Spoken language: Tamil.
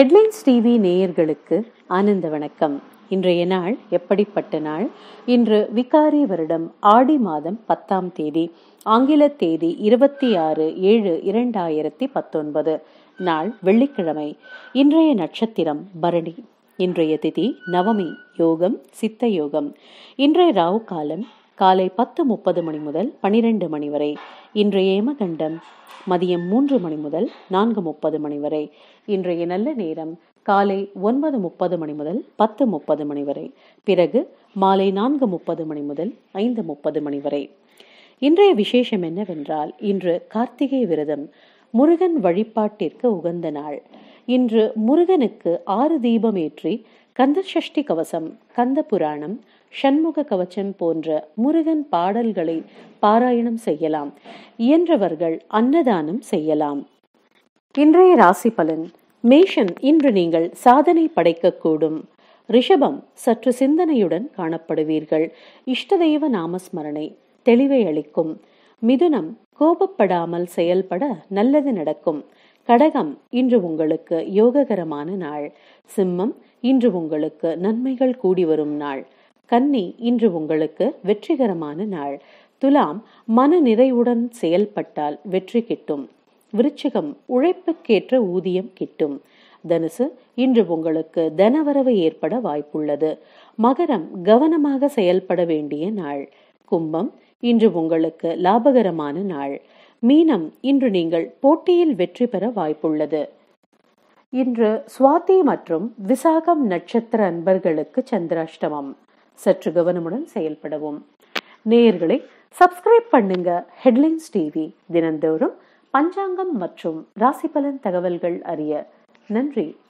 ஹெட்லைன்ஸ் டிவி நேயர்களுக்கு ஆனந்த வணக்கம் இன்றைய நாள் எப்படிப்பட்ட நாள் இன்று விகாரி வருடம் ஆடி மாதம் பத்தாம் தேதி ஆங்கில தேதி இருபத்தி ஆறு ஏழு இரண்டாயிரத்தி பத்தொன்பது நாள் வெள்ளிக்கிழமை இன்றைய நட்சத்திரம் பரணி இன்றைய திதி நவமி யோகம் சித்த யோகம் இன்றைய ராவு காலம் காலை பத்து முப்பது மணி முதல் பனிரெண்டு மணி வரை இன்றைய ஏமகண்டம் மதியம் மூன்று மணி முதல் நான்கு முப்பது மணி வரை இன்றைய நல்ல நேரம் காலை ஒன்பது முப்பது மணி முதல் பத்து முப்பது மணி வரை பிறகு மாலை நான்கு முப்பது மணி முதல் ஐந்து முப்பது மணி வரை இன்றைய விசேஷம் என்னவென்றால் இன்று கார்த்திகை விரதம் முருகன் வழிபாட்டிற்கு உகந்த நாள் இன்று முருகனுக்கு ஆறு தீபம் ஏற்றி கந்த சஷ்டி கவசம் கந்த புராணம் சண்முக கவச்சம் போன்ற முருகன் பாடல்களை பாராயணம் செய்யலாம் இயன்றவர்கள் அன்னதானம் செய்யலாம் இன்றைய ராசி பலன் மேஷன் இன்று நீங்கள் சாதனை படைக்கக்கூடும் ரிஷபம் சற்று சிந்தனையுடன் காணப்படுவீர்கள் இஷ்டதெய்வ நாமஸ்மரணை தெளிவை அளிக்கும் மிதுனம் கோபப்படாமல் செயல்பட நல்லது நடக்கும் கடகம் இன்று உங்களுக்கு யோககரமான நாள் சிம்மம் இன்று உங்களுக்கு நன்மைகள் கூடி வரும் நாள் கன்னி இன்று உங்களுக்கு வெற்றிகரமான நாள் துலாம் மன நிறைவுடன் செயல்பட்டால் வெற்றி கிட்டும் விருச்சிகம் உழைப்புக்கேற்ற ஊதியம் கிட்டும் தனுசு இன்று உங்களுக்கு தனவரவு ஏற்பட வாய்ப்புள்ளது மகரம் கவனமாக செயல்பட வேண்டிய நாள் கும்பம் இன்று உங்களுக்கு லாபகரமான நாள் மீனம் இன்று நீங்கள் போட்டியில் வெற்றி பெற வாய்ப்புள்ளது இன்று சுவாதி மற்றும் விசாகம் நட்சத்திர அன்பர்களுக்கு சந்திராஷ்டமம் சற்று கவனமுடன் செயல்படவும் நேயர்களை சப்ஸ்கிரைப் பண்ணுங்க ஹெட்லைன்ஸ் டிவி தினந்தோறும் பஞ்சாங்கம் மற்றும் ராசி பலன் தகவல்கள் அறிய நன்றி